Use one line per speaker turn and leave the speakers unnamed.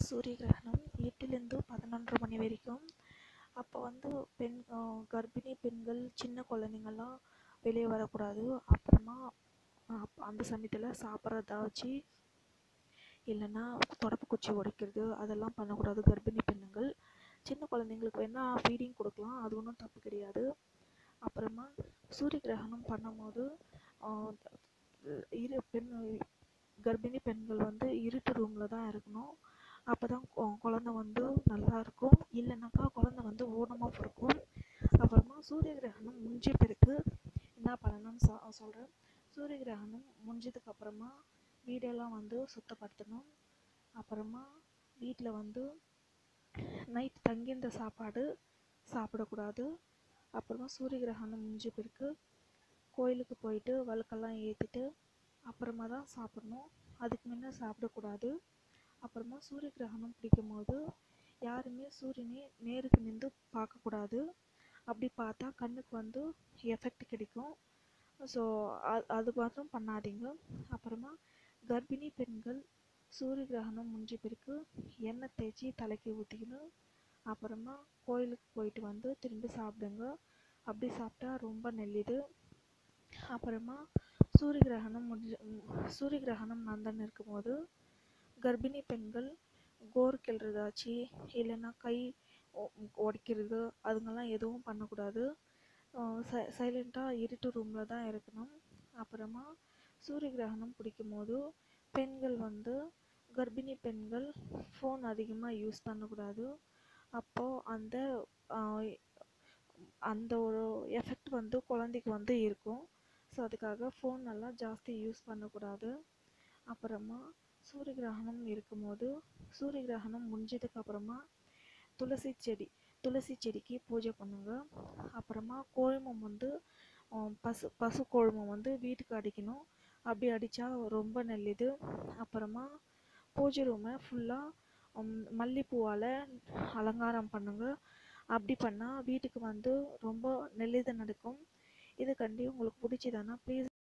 சூரிய கிரகணம் எட்டுலேருந்து பதினொன்றரை மணி வரைக்கும் அப்போ வந்து பெண் கர்ப்பிணி பெண்கள் சின்ன குழந்தைங்கள்லாம் வெளியே வரக்கூடாது அப்புறமா அப் அந்த சமயத்தில் சாப்பிட்றதாச்சு இல்லைன்னா தொடப்பு குச்சி உடைக்கிறது அதெல்லாம் பண்ணக்கூடாது கர்ப்பிணி பெண்ணுங்கள் சின்ன குழந்தைங்களுக்கு வேணால் ஃபீடிங் கொடுக்கலாம் அது ஒன்றும் தப்பு கிடையாது அப்புறமா சூரிய கிரகணம் பண்ணும்போது இரு பெண் கர்ப்பிணி பெண்கள் வந்து இருட்டு ரூமில் தான் இருக்கணும் அப்போ தான் குழந்த வந்து நல்லா இருக்கும் இல்லைனாக்கா குழந்த வந்து ஊனமாக பிறக்கும் அப்புறமா சூரிய கிரகணம் முடிஞ்ச பிறகு என்ன பண்ணணும்னு சொ சொல்கிறேன் சூரிய கிரகணம் முடிஞ்சதுக்கு அப்புறமா வீடெல்லாம் வந்து சுத்தப்படுத்தணும் அப்புறமா வீட்டில் வந்து நைட் தங்கியிருந்த சாப்பாடு சாப்பிடக்கூடாது அப்புறமா சூரிய கிரகணம் முடிஞ்ச பிறகு கோயிலுக்கு போயிட்டு விளக்கெல்லாம் ஏற்றிட்டு அப்புறமா தான் சாப்பிட்ணும் அதுக்கு முன்ன சாப்பிடக்கூடாது அப்புறமா சூரிய கிரகணம் பிடிக்கும் போது யாருமே சூரியனை நேருக்கு நின்று பார்க்கக்கூடாது அப்படி பார்த்தா கண்ணுக்கு வந்து எஃபெக்ட் கிடைக்கும் ஸோ அது மாத்திரம் பண்ணாதீங்க அப்புறமா கர்ப்பிணி பெண்கள் சூரிய கிரகணம் முடிஞ்ச பிறகு எண்ணெய் தேய்ச்சி தலைக்கு ஊற்றிக்கணும் அப்புறமா கோயிலுக்கு போயிட்டு வந்து திரும்பி சாப்பிடுங்க அப்படி சாப்பிட்டா ரொம்ப நல்லது அப்புறமா சூரிய கிரகணம் முடிஞ்ச சூரிய கிரகணம் நந்தன் இருக்கும்போது கர்ப்பிணி பெண்கள் கோர் கிள்றதாச்சு இல்லைன்னா கை உடைக்கிறது அதுங்கெல்லாம் எதுவும் பண்ணக்கூடாது சை சைலண்ட்டாக இருட்டு ரூமில் தான் இருக்கணும் அப்புறமா சூரிய கிரகணம் பிடிக்கும் போது பெண்கள் வந்து கர்ப்பிணி பெண்கள் ஃபோன் அதிகமாக யூஸ் பண்ணக்கூடாது அப்போது அந்த அந்த ஒரு எஃபெக்ட் வந்து குழந்தைக்கு வந்து இருக்கும் ஸோ அதுக்காக ஃபோன் எல்லாம் ஜாஸ்தி யூஸ் பண்ணக்கூடாது அப்புறமா சூரிய கிரகணம் இருக்கும்போது சூரிய கிரகணம் முடிஞ்சதுக்கு அப்புறமா துளசி செடி துளசி செடிக்கு பூஜை பண்ணுங்க அப்புறமா கோழுமம் வந்து பசு பசு கோழுமம் வந்து வீட்டுக்கு அடிக்கணும் அப்படி அடித்தா ரொம்ப நல்லது அப்புறமா பூஜை ரூமை ஃபுல்லாக மல்லிப்பூவால் அலங்காரம் பண்ணுங்க அப்படி பண்ணால் வீட்டுக்கு வந்து ரொம்ப நல்லது நடக்கும் இது கண்டி உங்களுக்கு பிடிச்சதானா ப்ளீஸ்